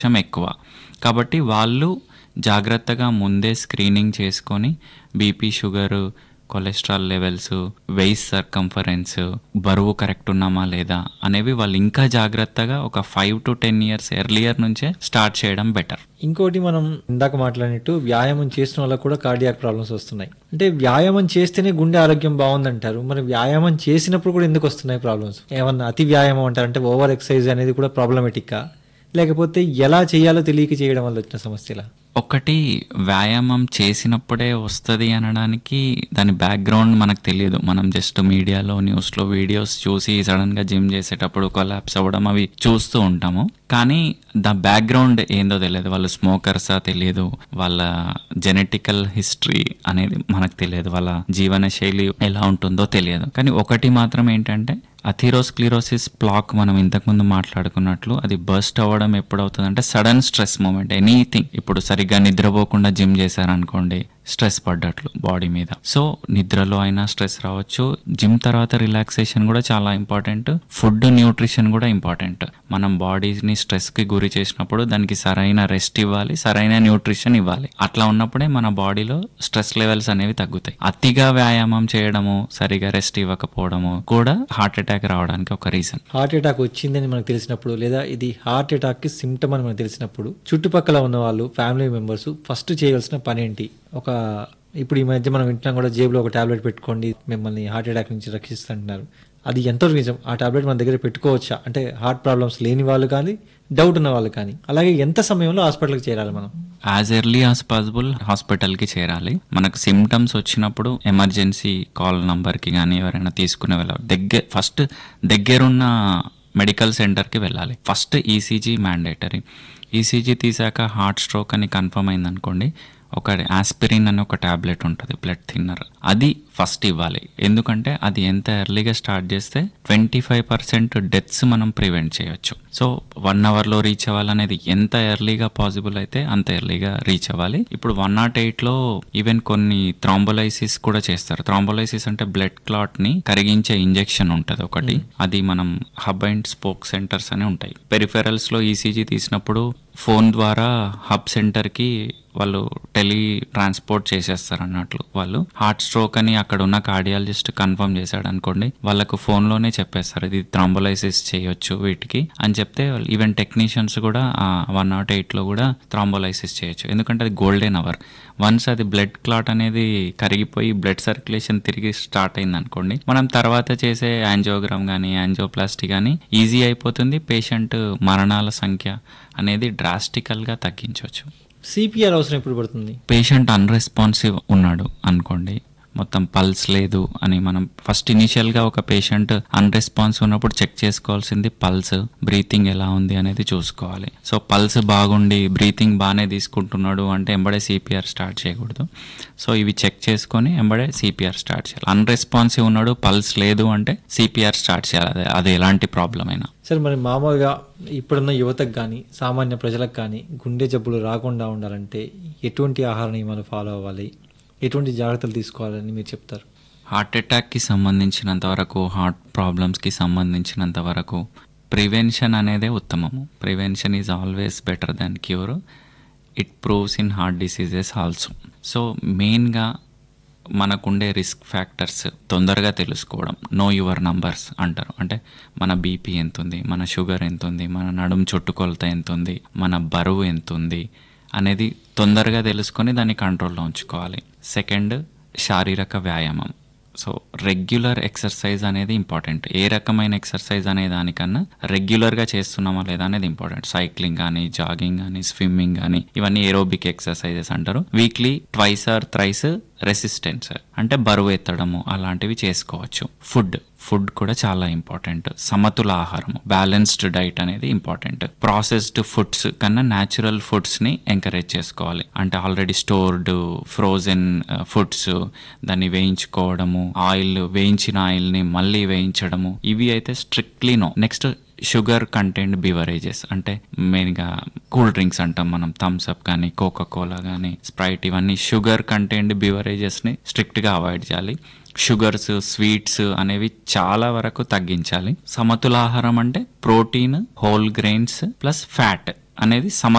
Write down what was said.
కొంచెం ఎక్కువ కాబట్టి వాళ్ళు జాగ్రత్తగా ముందే స్క్రీనింగ్ చేసుకొని BP sugar cholesterol levels waist circumference బరువు కరెక్ట్ ఉన్నామా లేదా అనేవి వాళ్ళు ఇంకా జాగ్రత్తగా ఒక five to ten years earlier నుంచే స్టార్ట్ చేయడం బెటర్ ఇంకోటి మనం ఇందాక మాట్లాడినట్టు వ్యాయామం చేసిన వాళ్ళకి కూడా కార్డియాక్ ప్రాబ్లమ్స్ వస్తున్నాయి అంటే వ్యాయామం చేస్తేనే గుండె ఆరోగ్యం బాగుందంటారు మరి వ్యాయామం చేసినప్పుడు కూడా ఎందుకు వస్తున్నాయి ప్రాబ్లమ్స్ ఏమన్నా అతి వ్యాయామం అంటారు అంటే ఓవర్ ఎక్సర్సైజ్ అనేది కూడా ప్రాబ్లమేటిక్గా లేకపోతే ఎలా చేయాలో తెలియక చేయడం వల్ల వచ్చిన సమస్యలా ఒకటి వ్యాయామం చేసినప్పుడే వస్తుంది అనడానికి దాని బ్యాక్గ్రౌండ్ మనకు తెలియదు మనం జస్ట్ మీడియాలో న్యూస్లో వీడియోస్ చూసి సడన్గా జిమ్ చేసేటప్పుడు కొలాప్స్ అవ్వడం అవి చూస్తూ ఉంటాము కానీ ద బ్యాక్గ్రౌండ్ ఏందో తెలియదు వాళ్ళు స్మోకర్సా తెలియదు వాళ్ళ జెనెటికల్ హిస్టరీ అనేది మనకు తెలియదు వాళ్ళ జీవన శైలి ఎలా ఉంటుందో తెలియదు కానీ ఒకటి మాత్రం ఏంటంటే అథీరోస్క్లిరోసిస్ ప్లాక్ మనం ఇంతకుముందు మాట్లాడుకున్నట్లు అది బర్స్ట్ అవ్వడం ఎప్పుడవుతుంది అంటే సడన్ స్ట్రెస్ మూమెంట్ ఎనీథింగ్ ఇప్పుడు సరిగ్గా నిద్రపోకుండా జిమ్ చేశారనుకోండి స్ట్రెస్ పడ్డట్లు బాడీ మీద సో నిద్రలో అయినా స్ట్రెస్ రావచ్చు జిమ్ తర్వాత రిలాక్సేషన్ కూడా చాలా ఇంపార్టెంట్ ఫుడ్ న్యూట్రిషన్ కూడా ఇంపార్టెంట్ మనం బాడీని స్ట్రెస్ కి గురి చేసినప్పుడు దానికి సరైన రెస్ట్ ఇవ్వాలి సరైన న్యూట్రిషన్ ఇవ్వాలి అట్లా ఉన్నప్పుడే మన బాడీలో స్ట్రెస్ లెవెల్స్ అనేవి తగ్గుతాయి అతిగా వ్యాయామం చేయడము సరిగా రెస్ట్ ఇవ్వకపోవడము కూడా హార్ట్ అటాక్ రావడానికి ఒక రీజన్ హార్ట్ అటాక్ వచ్చిందని మనకు తెలిసినప్పుడు లేదా ఇది హార్ట్ అటాక్ కి సిమ్టమ్ అని మనకు తెలిసినప్పుడు చుట్టుపక్కల ఉన్న వాళ్ళు ఫ్యామిలీ మెంబర్స్ ఫస్ట్ చేయవలసిన పని ఏంటి ఒక ఇప్పుడు ఈ మధ్య మనం వింటున్నాం కూడా జేబులో ఒక టాబ్లెట్ పెట్టుకోండి మిమ్మల్ని హార్ట్ అటాక్ నుంచి రక్షిస్తుంటున్నారు అది ఎంతో నిజం ఆ టాబ్లెట్ మన దగ్గర పెట్టుకోవచ్చా అంటే హార్ట్ ప్రాబ్లమ్స్ లేని వాళ్ళు కానీ డౌట్ ఉన్న వాళ్ళు కానీ అలాగే ఎంత సమయంలో హాస్పిటల్కి చేరాలి మనం యాజ్ ఎర్లీ యాజ్ పాసిబుల్ హాస్పిటల్కి చేరాలి మనకు సిమ్టమ్స్ వచ్చినప్పుడు ఎమర్జెన్సీ కాల్ నంబర్కి కానీ ఎవరైనా తీసుకునే వెళ్ళాలి దగ్గర ఫస్ట్ దగ్గరున్న మెడికల్ సెంటర్కి వెళ్ళాలి ఫస్ట్ ఈసీజీ మ్యాండేటరీ ఈసీజీ తీసాక హార్ట్ స్ట్రోక్ అని కన్ఫర్మ్ అయింది అనుకోండి ఒక ఆస్పిరిన్ అని ఒక టాబ్లెట్ ఉంటుంది బ్లడ్ థిన్నర్ అది ఫస్ట్ ఇవ్వాలి ఎందుకంటే అది ఎంత ఎర్లీగా స్టార్ట్ చేస్తే ట్వంటీ ఫైవ్ పర్సెంట్ డెత్స్ మనం ప్రివెంట్ చేయొచ్చు సో వన్ అవర్లో రీచ్ అవ్వాలనేది ఎంత ఎర్లీగా పాసిబుల్ అయితే అంత ఎర్లీగా రీచ్ అవ్వాలి ఇప్పుడు వన్ నాట్ ఎయిట్లో ఈవెన్ కొన్ని థ్రాంబోలైసిస్ కూడా చేస్తారు థ్రాంబోలైసిస్ అంటే బ్లడ్ క్లాట్ ని కరిగించే ఇంజెక్షన్ ఉంటుంది ఒకటి అది మనం హబ్ అండ్ స్పోక్ సెంటర్స్ అని ఉంటాయి పెరిఫెరల్స్ లో ఈసీజీ తీసినప్పుడు ఫోన్ ద్వారా హబ్ సెంటర్ కి వాళ్ళు టెలి ట్రాన్స్పోర్ట్ చేసేస్తారు అన్నట్లు వాళ్ళు హార్ట్ స్ట్రోక్ అని అక్కడ ఉన్న కార్డియాలజిస్ట్ కన్ఫర్మ్ చేశాడు అనుకోండి వాళ్ళకు ఫోన్ లోనే చెప్పేస్తారు ఇది థ్రాంబోలైసిస్ చేయొచ్చు వీటికి అని చెప్తే ఈవెన్ టెక్నీషియన్స్ కూడా వన్ నాట్ ఎయిట్ లో కూడా థ్రాంబోలైసిస్ చేయొచ్చు ఎందుకంటే అది గోల్డెన్ అవర్ వన్స్ అది బ్లడ్ క్లాట్ అనేది కరిగిపోయి బ్లడ్ సర్క్యులేషన్ తిరిగి స్టార్ట్ అయింది అనుకోండి మనం తర్వాత చేసే యాంజియోగ్రామ్ కానీ యాంజియోప్లాస్టీ కానీ ఈజీ అయిపోతుంది పేషెంట్ మరణాల సంఖ్య అనేది డ్రాస్టికల్గా తగ్గించవచ్చు సిపిఆర్ అవసరం ఎప్పుడు పడుతుంది పేషెంట్ అన్రెస్పాన్సివ్ ఉన్నాడు అనుకోండి మొత్తం పల్స్ లేదు అని మనం ఫస్ట్ ఇనిషియల్గా ఒక పేషెంట్ అన్రెస్పాన్సివ్ ఉన్నప్పుడు చెక్ చేసుకోవాల్సింది పల్స్ బ్రీతింగ్ ఎలా ఉంది అనేది చూసుకోవాలి సో పల్స్ బాగుండి బ్రీతింగ్ బాగానే తీసుకుంటున్నాడు అంటే ఎంబడే సిపిఆర్ స్టార్ట్ చేయకూడదు సో ఇవి చెక్ చేసుకొని ఎంబడే సిపిఆర్ స్టార్ట్ చేయాలి అన్రెస్పాన్సివ్ ఉన్నాడు పల్స్ లేదు అంటే సిపిఆర్ స్టార్ట్ చేయాలి అదే అది ఎలాంటి ప్రాబ్లం అయినా సార్ మరి మామూలుగా ఇప్పుడున్న యువతకు కానీ సామాన్య ప్రజలకు కానీ గుండె జబ్బులు రాకుండా ఉండాలంటే ఎటువంటి ఆహార నియమాలు ఫాలో అవ్వాలి ఎటువంటి జాగ్రత్తలు తీసుకోవాలని మీరు చెప్తారు హార్ట్ అటాక్కి సంబంధించినంత వరకు హార్ట్ ప్రాబ్లమ్స్కి సంబంధించినంత వరకు ప్రివెన్షన్ అనేదే ఉత్తమము prevention is always better than cure it proves in heart diseases also so మెయిన్గా మనకుండే రిస్క్ ఫ్యాక్టర్స్ తొందరగా తెలుసుకోవడం నో యువర్ నంబర్స్ అంటారు అంటే మన బీపీ ఎంత ఉంది మన షుగర్ ఎంత ఉంది మన నడుము చుట్టుకొలత ఎంత ఉంది మన బరువు ఎంత ఉంది అనేది తొందరగా తెలుసుకొని దాన్ని కంట్రోల్లో ఉంచుకోవాలి సెకండ్ శారీరక వ్యాయామం సో రెగ్యులర్ ఎక్సర్సైజ్ అనేది ఇంపార్టెంట్ ఏ రకమైన ఎక్సర్సైజ్ అనే దానికన్నా రెగ్యులర్గా చేస్తున్నామా లేదా అనేది ఇంపార్టెంట్ సైక్లింగ్ కానీ జాగింగ్ కానీ స్విమ్మింగ్ కానీ ఇవన్నీ ఏరోబిక్ ఎక్సర్సైజెస్ అంటారు weekly twice or thrice resistance అంటే బరువు ఎత్తడము అలాంటివి చేసుకోవచ్చు ఫుడ్ ఫుడ్ కూడా చాలా ఇంపార్టెంట్ సమతుల ఆహారం బ్యాలెన్స్డ్ డైట్ అనేది ఇంపార్టెంట్ ప్రాసెస్డ్ ఫుడ్స్ కన్నా న్యాచురల్ ఫుడ్స్ ని ఎంకరేజ్ చేసుకోవాలి అంటే ఆల్రెడీ స్టోర్డ్ ఫ్రోజన్ ఫుడ్స్ దాన్ని వేయించుకోవడము ఆయిల్ వేయించిన ఆయిల్ ని మళ్ళీ వేయించడము ఇవి అయితే strictly no next sugar content beverages అంటే మెయిన్గా కూల్ డ్రింక్స్ అంటాం మనం థమ్స్ అప్ కానీ కోకా కోలా కానీ స్ప్రైట్ ఇవన్నీ షుగర్ కంటెంట్ బివరేజెస్ని స్ట్రిక్ట్గా అవాయిడ్ చేయాలి షుగర్స్ స్వీట్స్ అనేవి చాలా వరకు తగ్గించాలి సమతుల ఆహారం అంటే protein whole grains plus fat అనేది సమ